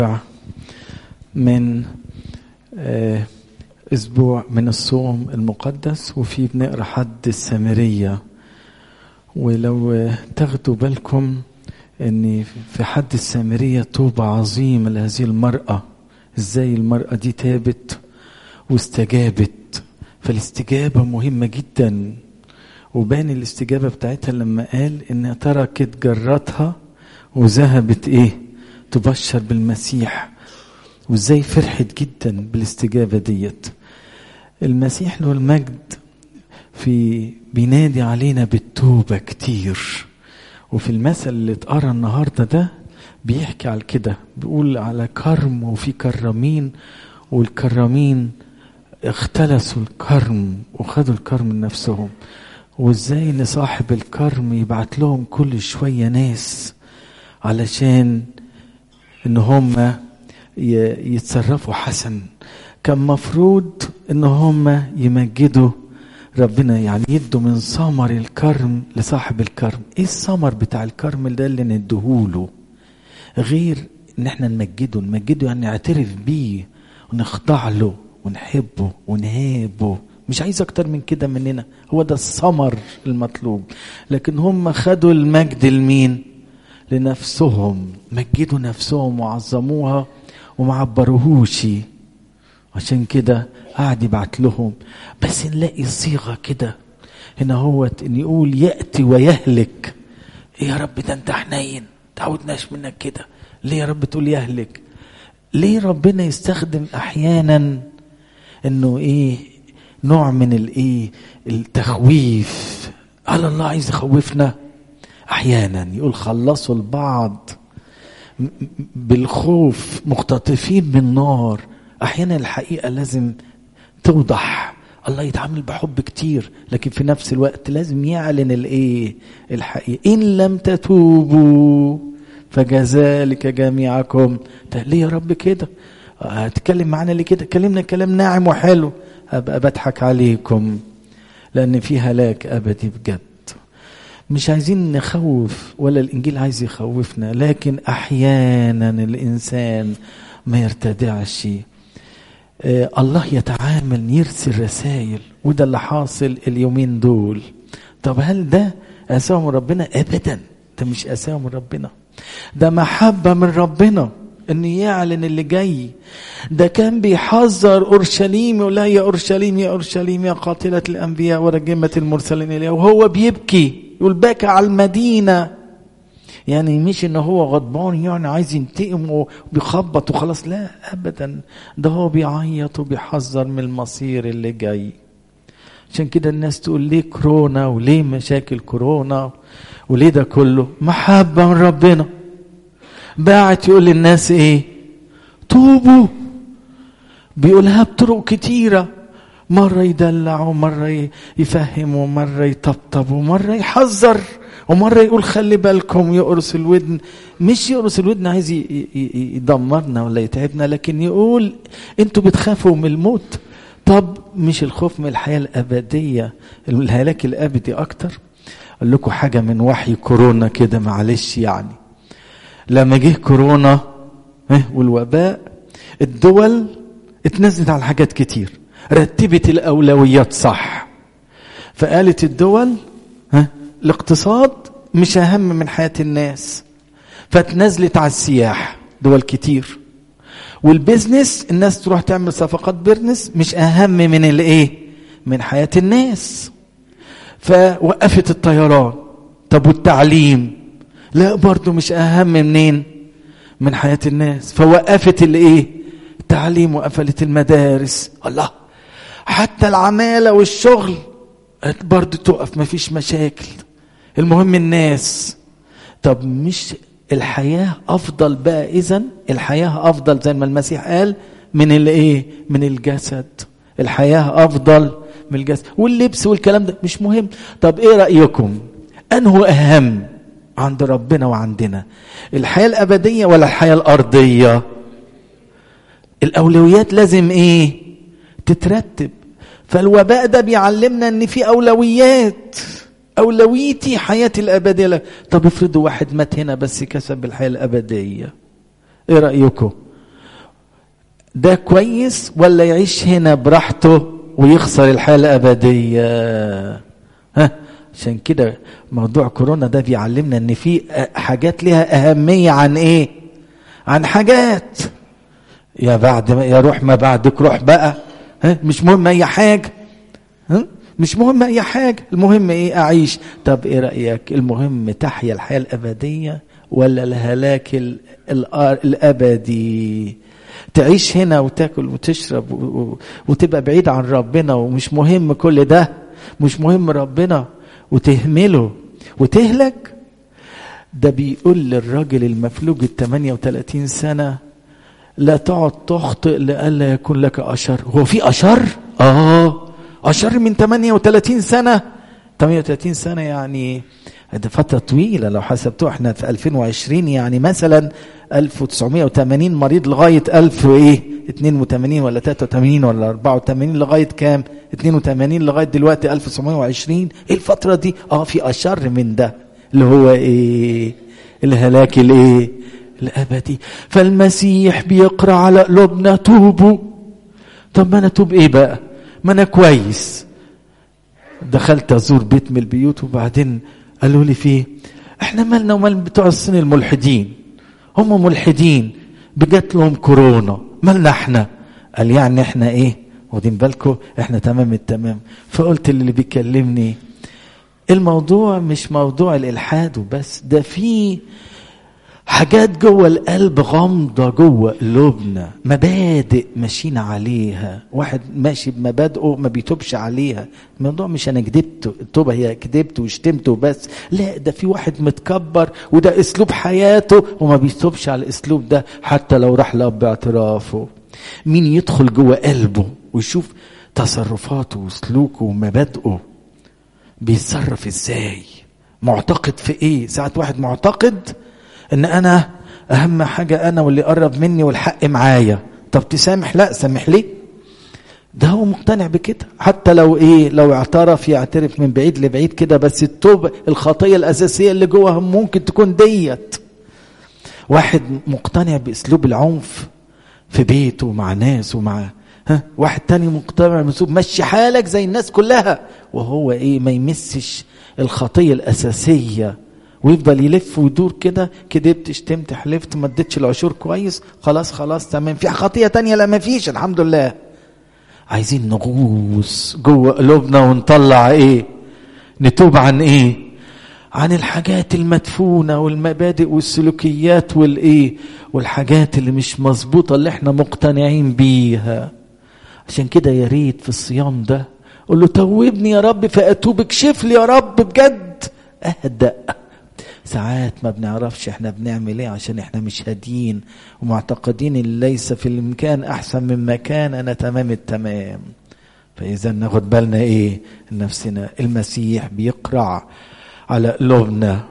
من آه، اسبوع من الصوم المقدس وفي بنقرا حد السامريه ولو آه، تاخدوا بالكم ان في حد السامريه توبه عظيمه لهذه المراه ازاي المراه دي تابت واستجابت فالاستجابه مهمه جدا وبان الاستجابه بتاعتها لما قال انها تركت جرتها وذهبت ايه تبشر بالمسيح وازاي فرحت جدا بالاستجابه ديت المسيح له المجد في بينادي علينا بالتوبه كتير وفي المثل اللي اتقرا النهارده ده بيحكي على كده بيقول على كرم وفي كرامين والكرامين اختلسوا الكرم وخدوا الكرم لنفسهم وازاي ان صاحب الكرم يبعت لهم كل شويه ناس علشان ان هم يتصرفوا حسن كان مفروض ان هم يمجدوا ربنا يعني يدوا من ثمر الكرم لصاحب الكرم ايه الثمر بتاع الكرم ده اللي نديهوله غير ان احنا نمجده نمجده يعني نعترف بيه ونخضع له ونحبه ونهابه مش عايز اكتر من كده مننا هو ده الثمر المطلوب لكن هم خدوا المجد لمين لنفسهم مجدوا نفسهم وعظموها وما عبروهوش عشان كده قعد يبعت لهم بس نلاقي صيغه كده هنا هو ان يقول ياتي ويهلك إيه يا رب ده انت حنين تعودناش منك كده ليه يا رب تقول يهلك ليه ربنا يستخدم احيانا انه ايه نوع من الايه التخويف هل الله عايز يخوفنا احيانا يقول خلصوا البعض بالخوف مختطفين بالنار احيانا الحقيقه لازم توضح الله يتعامل بحب كتير لكن في نفس الوقت لازم يعلن الايه الحقيقه ان لم تتوبوا فكذلك جميعكم ليه يا رب كده هتكلم معانا ليه كده كلمنا كلام ناعم وحلو ابقى بضحك عليكم لان في هلاك ابدي بجد مش عايزين نخوف ولا الانجيل عايز يخوفنا لكن احيانا الانسان ما يرتدعش آه الله يتعامل يرسل رسائل وده اللي حاصل اليومين دول طب هل ده اساهم ربنا ابدا ده مش اساهم ربنا ده محبه من ربنا ان يعلن اللي جاي ده كان بيحذر اورشليم يقول لها يا اورشليم يا اورشليم يا قاتله الانبياء ورجمه المرسلين اليها وهو بيبكي يقول بكى على المدينه يعني مش ان هو غضبان يعني عايز ينتقم وبيخبط وخلاص لا ابدا ده هو بيعيط وبيحذر من المصير اللي جاي عشان كده الناس تقول ليه كورونا وليه مشاكل كورونا وليه ده كله محبه من ربنا باعت يقول للناس ايه توبوا بيقولها بطرق كتيرة مرة يدلع ومرة يفهم ومرة يطبطب ومرة يحذر ومرة يقول خلي بالكم يقرص الودن مش يقرص الودن عايز يدمرنا ولا يتعبنا لكن يقول انتوا بتخافوا من الموت طب مش الخوف من الحياة الأبدية الهلاك الأبدي أكتر أقول لكم حاجة من وحي كورونا كده معلش يعني لما جه كورونا والوباء الدول اتنزلت على حاجات كتير رتبت الاولويات صح فقالت الدول ها الاقتصاد مش اهم من حياه الناس فتنزلت على السياح دول كتير والبيزنس الناس تروح تعمل صفقات بيزنس مش اهم من الايه من حياه الناس فوقفت الطيران طب والتعليم لا برضه مش اهم منين من حياه الناس فوقفت الايه التعليم وقفلت المدارس الله حتى العماله والشغل برضه تقف مفيش مشاكل المهم الناس طب مش الحياه افضل بقى اذا الحياه افضل زي ما المسيح قال من الايه من الجسد الحياه افضل من الجسد واللبس والكلام ده مش مهم طب ايه رايكم انه اهم عند ربنا وعندنا الحياة الأبدية ولا الحياة الأرضية الأولويات لازم إيه تترتب فالوباء ده بيعلمنا ان في اولويات اولويتي حياتي الابديه طب افرضوا واحد مات هنا بس كسب الحياه الابديه ايه رايكم ده كويس ولا يعيش هنا براحته ويخسر الحياة الأبدية ها عشان كده موضوع كورونا ده بيعلمنا ان في حاجات لها أهمية عن ايه عن حاجات يا بعد ما يا روح ما بعدك روح بقى ها مش مهم اي حاجة ها مش مهم اي حاجة المهم ايه اعيش طب ايه رأيك المهم تحيا الحياة الأبدية ولا الهلاك الأبدي تعيش هنا وتاكل وتشرب وتبقى بعيد عن ربنا ومش مهم كل ده مش مهم ربنا وتهمله وتهلك ده بيقول للراجل المفلوج ال 38 سنة لا تقعد تخطئ لئلا يكون لك أشر هو في أشر؟ آه أشر من 38 سنة 38 سنة يعني ده فترة طويلة لو حسبتوه احنا في 2020 يعني مثلا 1980 مريض لغاية 1000 وايه 82 ولا 83 ولا 84 لغاية كام 82 لغاية دلوقتي 1920 ايه الفترة دي اه في اشر من ده اللي هو ايه الهلاك الايه الابدي فالمسيح بيقرا على قلوبنا توبوا طب ما انا توب ايه بقى ما انا كويس دخلت ازور بيت من البيوت وبعدين قالوا لي فيه احنا مالنا ومال بتوع الصين الملحدين هم ملحدين بجات لهم كورونا مالنا احنا قال يعني احنا ايه واخدين بالكم احنا تمام التمام فقلت اللي بيكلمني الموضوع مش موضوع الالحاد وبس ده في حاجات جوه القلب غامضة جوه قلوبنا مبادئ ماشيين عليها واحد ماشي بمبادئه ما بيتوبش عليها الموضوع مش انا كدبت التوبة هي كدبت وشتمت وبس لا ده في واحد متكبر وده اسلوب حياته وما بيتوبش على الاسلوب ده حتى لو راح لاب اعترافه مين يدخل جوه قلبه ويشوف تصرفاته وسلوكه ومبادئه بيتصرف ازاي معتقد في ايه ساعة واحد معتقد ان انا اهم حاجة انا واللي قرب مني والحق معايا طب تسامح لا سامح ليه ده هو مقتنع بكده حتى لو ايه لو اعترف يعترف من بعيد لبعيد كده بس التوبة الخطية الاساسية اللي جوه ممكن تكون ديت واحد مقتنع باسلوب العنف في بيته مع ناس ومع ها واحد تاني مقتنع باسلوب مشي حالك زي الناس كلها وهو ايه ما يمسش الخطية الاساسية ويفضل يلف ويدور كده كدبت شتمت حلفت ما اديتش العشور كويس خلاص خلاص تمام في خطيه تانية لا ما فيش الحمد لله عايزين نغوص جوه قلوبنا ونطلع ايه نتوب عن ايه عن الحاجات المدفونة والمبادئ والسلوكيات والايه والحاجات اللي مش مظبوطة اللي احنا مقتنعين بيها عشان كده يا ريت في الصيام ده قول له توبني يا رب فاتوب اكشف لي يا رب بجد اهدأ ساعات ما بنعرفش احنا بنعمل ايه عشان احنا مش هادين ومعتقدين ان ليس في الامكان احسن مما كان انا تمام التمام فاذا ناخد بالنا ايه نفسنا المسيح بيقرع على قلوبنا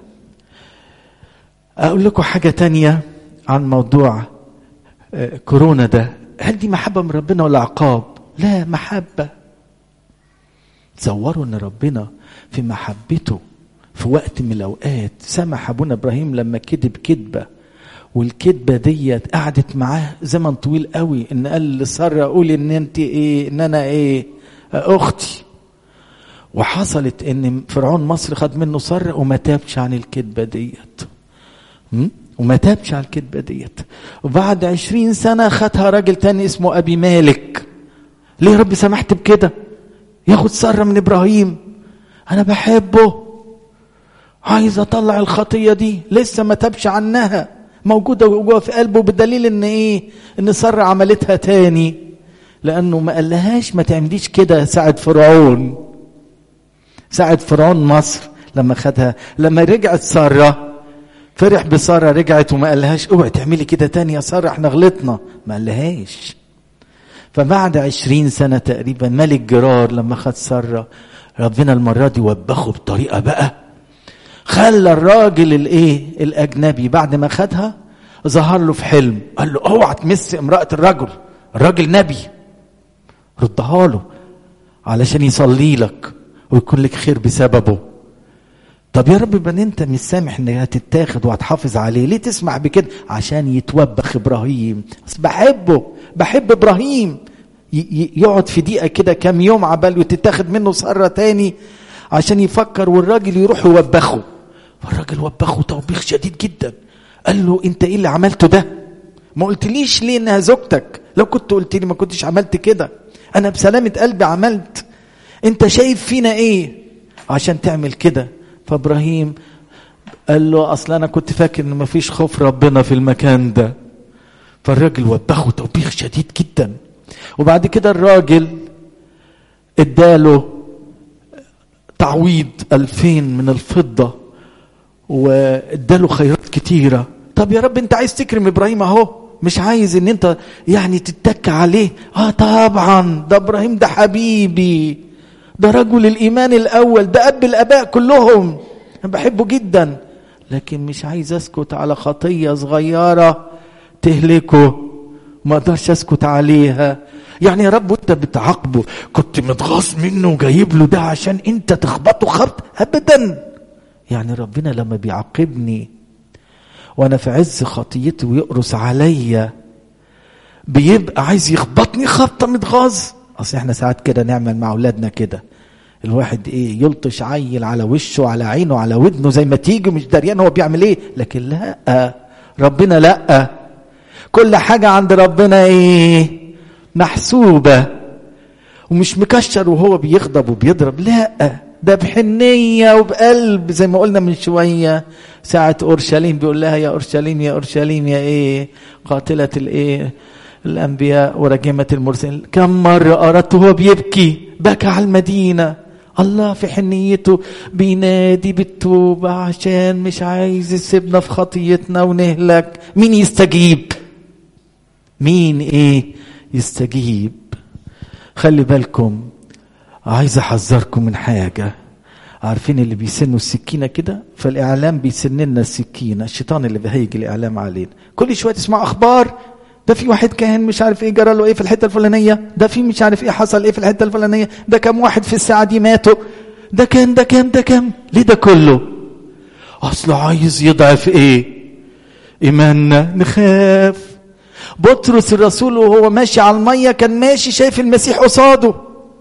اقول لكم حاجة تانية عن موضوع كورونا ده هل دي محبة من ربنا ولا عقاب لا محبة تصوروا ان ربنا في محبته في وقت من الاوقات سمح ابونا ابراهيم لما كذب كذبه والكذبه ديت قعدت معاه زمن طويل قوي ان قال لساره قولي ان انت ايه ان انا ايه اختي وحصلت ان فرعون مصر خد منه ساره وما تابش عن الكذبه ديت وما تابش عن الكذبه ديت وبعد عشرين سنه خدها راجل تاني اسمه ابي مالك ليه يا رب سمحت بكده ياخد ساره من ابراهيم انا بحبه عايز اطلع الخطيه دي لسه ما تبش عنها موجوده جوه في قلبه بدليل ان ايه ان ساره عملتها تاني لانه ما قالهاش ما تعمليش كده ساعه فرعون ساعه فرعون مصر لما خدها لما رجعت ساره فرح بساره رجعت وما قالهاش اوعي تعملي كده تاني يا ساره احنا غلطنا ما قالهاش فبعد عشرين سنه تقريبا ملك جرار لما خد ساره ربنا المره دي وبخه بطريقه بقى خلى الراجل الايه الاجنبي بعد ما خدها ظهر له في حلم قال له اوعى تمس امراه الرجل الراجل نبي ردها له علشان يصلي لك ويكون لك خير بسببه طب يا رب يبقى انت مش سامح انها تتاخد وهتحافظ عليه ليه تسمح بكده عشان يتوبخ ابراهيم بس بحبه بحب ابراهيم يقعد في دقيقه كده كام يوم عبال وتتاخد منه سره تاني عشان يفكر والراجل يروح يوبخه فالراجل وبخه توبيخ شديد جدا قال له انت ايه اللي عملته ده ما قلتليش ليه انها زوجتك لو كنت قلت لي ما كنتش عملت كده انا بسلامه قلبي عملت انت شايف فينا ايه عشان تعمل كده فابراهيم قال له اصل انا كنت فاكر ان مفيش خوف ربنا في المكان ده فالراجل وبخه توبيخ شديد جدا وبعد كده الراجل اداله تعويض ألفين من الفضة واداله خيرات كتيرة طب يا رب انت عايز تكرم ابراهيم اهو مش عايز ان انت يعني تتك عليه اه طبعا ده ابراهيم ده حبيبي ده رجل الايمان الاول ده اب الاباء كلهم انا بحبه جدا لكن مش عايز اسكت على خطيه صغيره تهلكه ما اقدرش اسكت عليها يعني يا رب وانت بتعاقبه كنت متغاظ منه وجايب له ده عشان انت تخبطه خبط ابدا يعني ربنا لما بيعاقبني وانا في عز خطيتي ويقرص عليا بيبقى عايز يخبطني خبطه متغاظ اصل احنا ساعات كده نعمل مع اولادنا كده الواحد ايه يلطش عيل على وشه على عينه على ودنه زي ما تيجي مش دريان هو بيعمل ايه لكن لا ربنا لا كل حاجة عند ربنا ايه محسوبة ومش مكشر وهو بيغضب وبيضرب لا ده بحنية وبقلب زي ما قلنا من شوية ساعة أورشليم بيقول لها يا أورشليم يا أورشليم يا إيه قاتلة الإيه الأنبياء ورجمة المرسلين كم مرة أردت وهو بيبكي بكى على المدينة الله في حنيته بينادي بالتوبة عشان مش عايز يسيبنا في خطيتنا ونهلك مين يستجيب مين ايه يستجيب خلي بالكم عايز احذركم من حاجة عارفين اللي بيسنوا السكينة كده فالإعلام بيسن لنا السكينة الشيطان اللي بيهيج الإعلام علينا كل شوية تسمع أخبار ده في واحد كان مش عارف ايه جرى له ايه في الحته الفلانيه ده في مش عارف ايه حصل ايه في الحته الفلانيه ده كم واحد في الساعه دي ماتوا ده كان ده كان ده كان ليه ده كله اصله عايز يضعف ايه ايماننا نخاف بطرس الرسول وهو ماشي على الميه كان ماشي شايف المسيح قصاده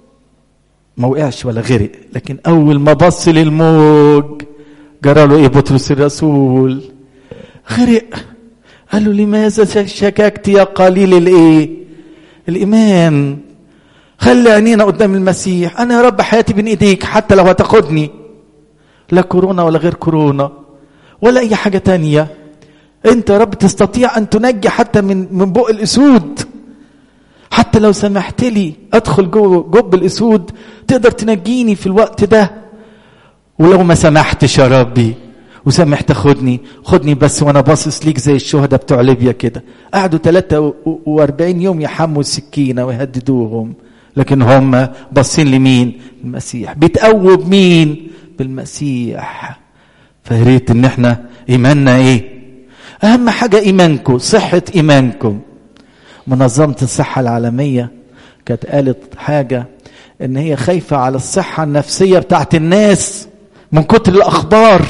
ما وقعش ولا غرق لكن اول ما بص للموج جرى له ايه بطرس الرسول غرق قال له لماذا شككت يا قليل الايه الايمان خلي عينينا قدام المسيح انا يا رب حياتي بين ايديك حتى لو هتاخدني لا كورونا ولا غير كورونا ولا اي حاجه تانية انت يا رب تستطيع ان تنجي حتى من من بق الاسود حتى لو سمحت لي ادخل جوه جب الاسود تقدر تنجيني في الوقت ده ولو ما سمحتش يا ربي وسامح خدني خدني بس وانا باصص ليك زي الشهداء بتوع ليبيا كده قعدوا 43 يوم يحموا السكينه ويهددوهم لكن هم باصين لمين المسيح بيتقووا بمين بالمسيح فياريت ان احنا ايماننا ايه اهم حاجه ايمانكم صحه ايمانكم منظمه الصحه العالميه كانت قالت حاجه ان هي خايفه على الصحه النفسيه بتاعت الناس من كتر الاخبار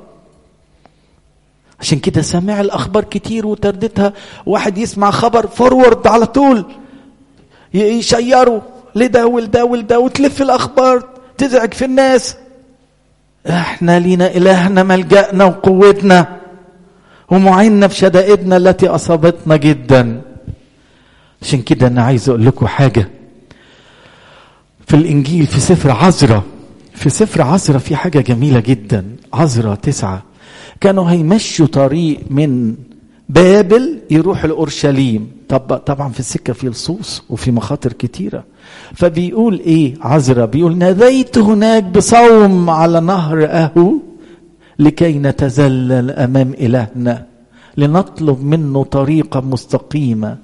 عشان كده سامع الاخبار كتير وترددها واحد يسمع خبر فورورد على طول يشيره لده ولده ولده وتلف الاخبار تزعج في الناس احنا لينا الهنا ملجأنا وقوتنا ومعيننا في شدائدنا التي اصابتنا جدا عشان كده انا عايز اقول لكم حاجه في الانجيل في سفر عزرا في سفر عزرا في حاجه جميله جدا عزرا تسعه كانوا هيمشوا طريق من بابل يروح لأورشليم طب طبعا في السكة في لصوص وفي مخاطر كتيرة فبيقول ايه عزرا بيقول ناديت هناك بصوم على نهر أهو لكي نتذلل أمام إلهنا لنطلب منه طريقة مستقيمة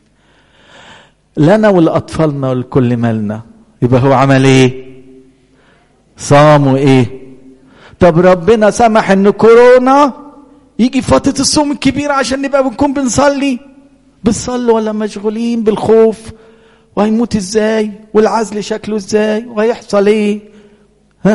لنا ولأطفالنا ولكل مالنا يبقى هو عمل ايه صام وايه طب ربنا سمح ان كورونا يجي فتره الصوم الكبيره عشان نبقى بنكون بنصلي بنصلي ولا مشغولين بالخوف وهيموت ازاي والعزل شكله ازاي وهيحصل ايه ها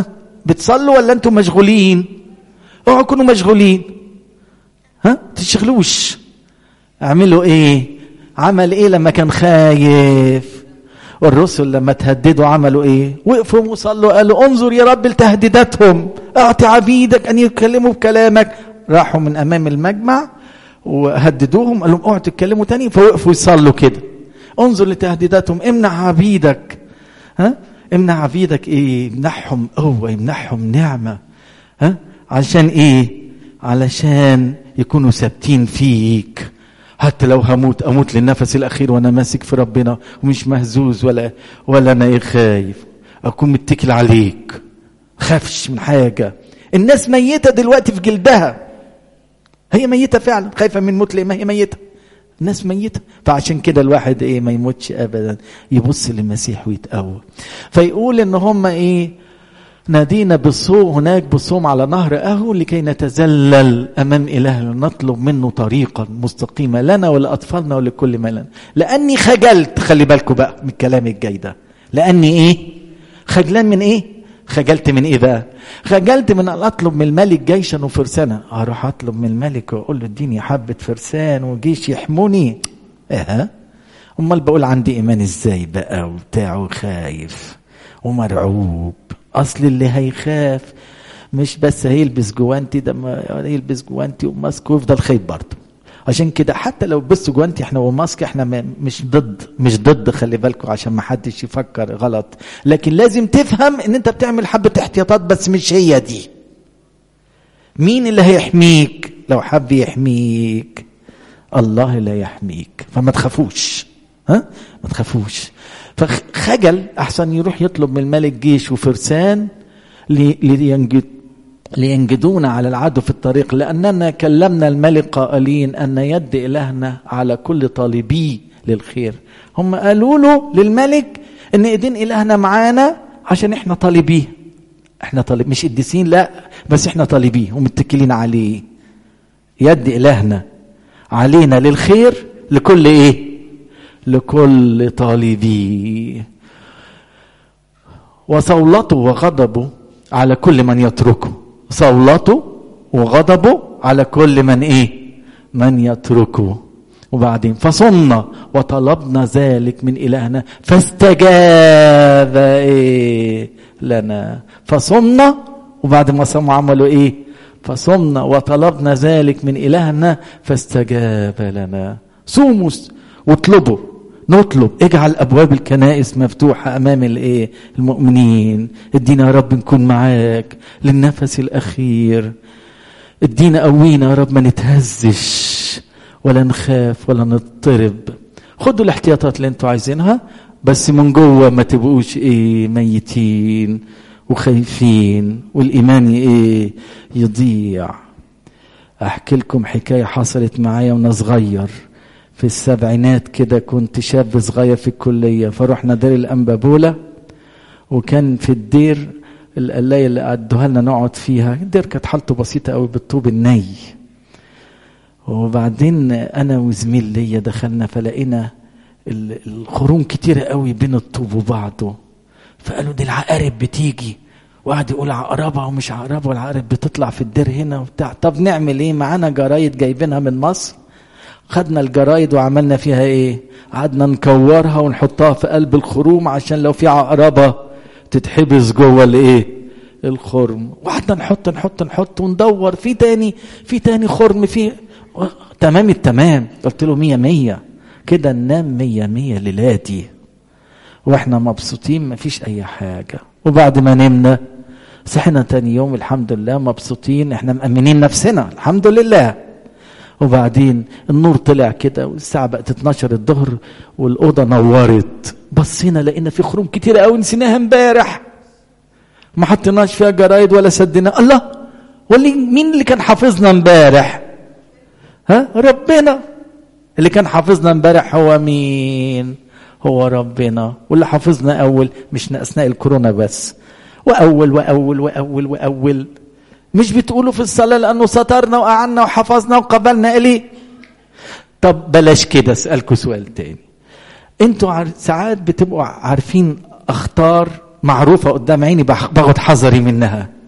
بتصلوا ولا انتم مشغولين اوعوا تكونوا مشغولين ها تشغلوش اعملوا ايه عمل ايه لما كان خايف والرسل لما تهددوا عملوا ايه وقفوا وصلوا قالوا انظر يا رب لتهديداتهم اعطي عبيدك ان يتكلموا بكلامك راحوا من امام المجمع وهددوهم قال لهم اوعوا تتكلموا تاني فوقفوا يصلوا كده انظر لتهديداتهم امنع عبيدك ها امنع عبيدك ايه يمنحهم قوه يمنحهم نعمه ها عشان ايه علشان يكونوا ثابتين فيك حتى لو هموت اموت للنفس الاخير وانا ماسك في ربنا ومش مهزوز ولا ولا انا ايه خايف اكون متكل عليك خافش من حاجه الناس ميته دلوقتي في جلدها هي ميته فعلا خايفه من موت ليه ما هي ميته الناس ميته فعشان كده الواحد ايه ما يموتش ابدا يبص للمسيح ويتقوى فيقول ان هم ايه نادينا بالصوم هناك بالصوم على نهر اهو لكي نتذلل امام الهنا نطلب منه طريقا مستقيمه لنا ولاطفالنا ولكل ما لنا لاني خجلت خلي بالكم بقى من الكلام الجاي ده لاني ايه خجلان من ايه خجلت من ايه بقى خجلت من ان اطلب من الملك جيشا وفرسانا اروح اطلب من الملك واقول له اديني حبه فرسان وجيش يحموني ايه امال بقول عندي ايمان ازاي بقى وبتاع وخايف ومرعوب اصل اللي هيخاف مش بس هيلبس جوانتي ده ما يلبس جوانتي وماسك ويفضل خايف برضه عشان كده حتى لو بس جوانتي احنا وماسك احنا مش ضد مش ضد خلي بالكم عشان ما حدش يفكر غلط لكن لازم تفهم ان انت بتعمل حبه احتياطات بس مش هي دي مين اللي هيحميك لو حب يحميك الله لا يحميك فما تخافوش ها ما تخافوش فخجل احسن يروح يطلب من الملك جيش وفرسان لينجد لينجدونا على العدو في الطريق لأننا كلمنا الملك قائلين أن يد إلهنا على كل طالبي للخير هم قالوا له للملك أن إيدين إلهنا معانا عشان إحنا طالبيه إحنا طالب مش قديسين لا بس إحنا طالبيه ومتكلين عليه يد إلهنا علينا للخير لكل إيه لكل طالبي وصولته وغضبه على كل من يتركه صولته وغضبه على كل من ايه من يتركه وبعدين فصمنا وطلبنا ذلك من إلهنا فاستجاب إيه لنا فصمنا وبعد ما صموا عملوا إيه فصمنا وطلبنا ذلك من إلهنا فاستجاب لنا صوموا واطلبوا نطلب اجعل ابواب الكنائس مفتوحه امام الايه المؤمنين ادينا يا رب نكون معاك للنفس الاخير ادينا قوينا يا رب ما نتهزش ولا نخاف ولا نضطرب خدوا الاحتياطات اللي انتوا عايزينها بس من جوه ما تبقوش ايه ميتين وخايفين والايمان ايه يضيع احكي لكم حكايه حصلت معايا وانا صغير في السبعينات كده كنت شاب صغير في الكلية فرحنا دير الأنبابولة وكان في الدير القلاية اللي أدوها لنا نقعد فيها الدير كانت حالته بسيطة قوي بالطوب الني وبعدين أنا وزميل ليا دخلنا فلقينا الخروم كتيرة قوي بين الطوب وبعضه فقالوا دي العقارب بتيجي وقعد يقول عقربة ومش عقربة والعقارب بتطلع في الدير هنا وبتاع طب نعمل ايه معانا جرايد جايبينها من مصر خدنا الجرايد وعملنا فيها ايه قعدنا نكورها ونحطها في قلب الخروم عشان لو في عقربة تتحبس جوه الايه الخرم وقعدنا نحط نحط نحط وندور في تاني في تاني خرم فيه تمام التمام قلت له مية مية كده ننام مية مية ليلاتي واحنا مبسوطين مفيش اي حاجة وبعد ما نمنا صحنا تاني يوم الحمد لله مبسوطين احنا مأمنين نفسنا الحمد لله وبعدين النور طلع كده والساعة بقت 12 الظهر والأوضة نورت بصينا لقينا في خروم كتيرة قوي نسيناها امبارح ما حطيناش فيها جرايد ولا سدنا الله واللي مين اللي كان حافظنا امبارح ها ربنا اللي كان حافظنا امبارح هو مين هو ربنا واللي حافظنا اول مش اثناء الكورونا بس واول واول واول واول مش بتقولوا في الصلاة لأنه سترنا وقعنا وحفظنا وقبلنا إليه طب بلاش كده أسألكم سؤال تاني انتوا عار... ساعات بتبقوا عارفين أخطار معروفة قدام عيني باخد حذري منها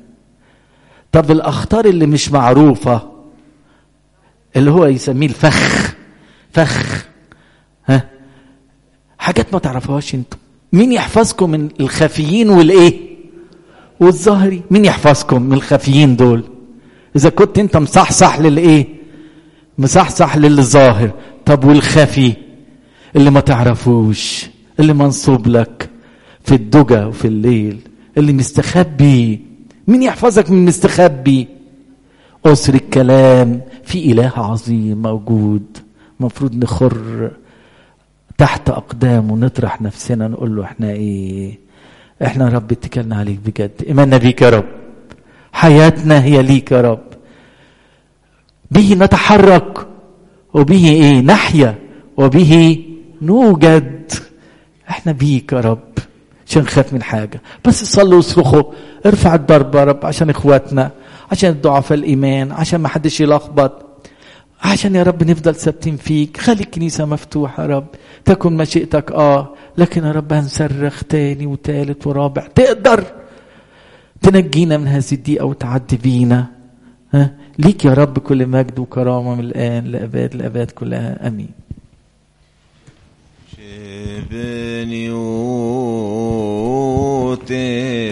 طب الاخطار اللي مش معروفه اللي هو يسميه الفخ فخ ها حاجات ما تعرفوهاش انتوا مين يحفظكم من الخفيين والايه والظاهري مين يحفظكم من الخفيين دول اذا كنت انت مصحصح للايه مصحصح للظاهر طب والخفي اللي ما تعرفوش اللي منصوب لك في الدجى وفي الليل اللي مستخبي مين يحفظك من مستخبي أسر الكلام في إله عظيم موجود مفروض نخر تحت أقدامه نطرح نفسنا نقول له احنا ايه احنا يا رب اتكلنا عليك بجد إيماننا بيك يا رب حياتنا هي ليك يا رب به نتحرك وبه ايه نحيا وبه نوجد احنا بيك يا رب عشان نخاف من حاجة بس صلوا واصرخوا ارفع الضرب يا رب عشان اخواتنا عشان الضعفاء الايمان عشان ما حدش يلخبط عشان يا رب نفضل ثابتين فيك خلي الكنيسة مفتوحة يا رب تكن مشيئتك اه لكن يا رب هنصرخ تاني وتالت ورابع تقدر تنجينا من هذه الدقيقة وتعدي بينا ها ليك يا رب كل مجد وكرامة من الآن لأباد الأباد كلها أمين شبني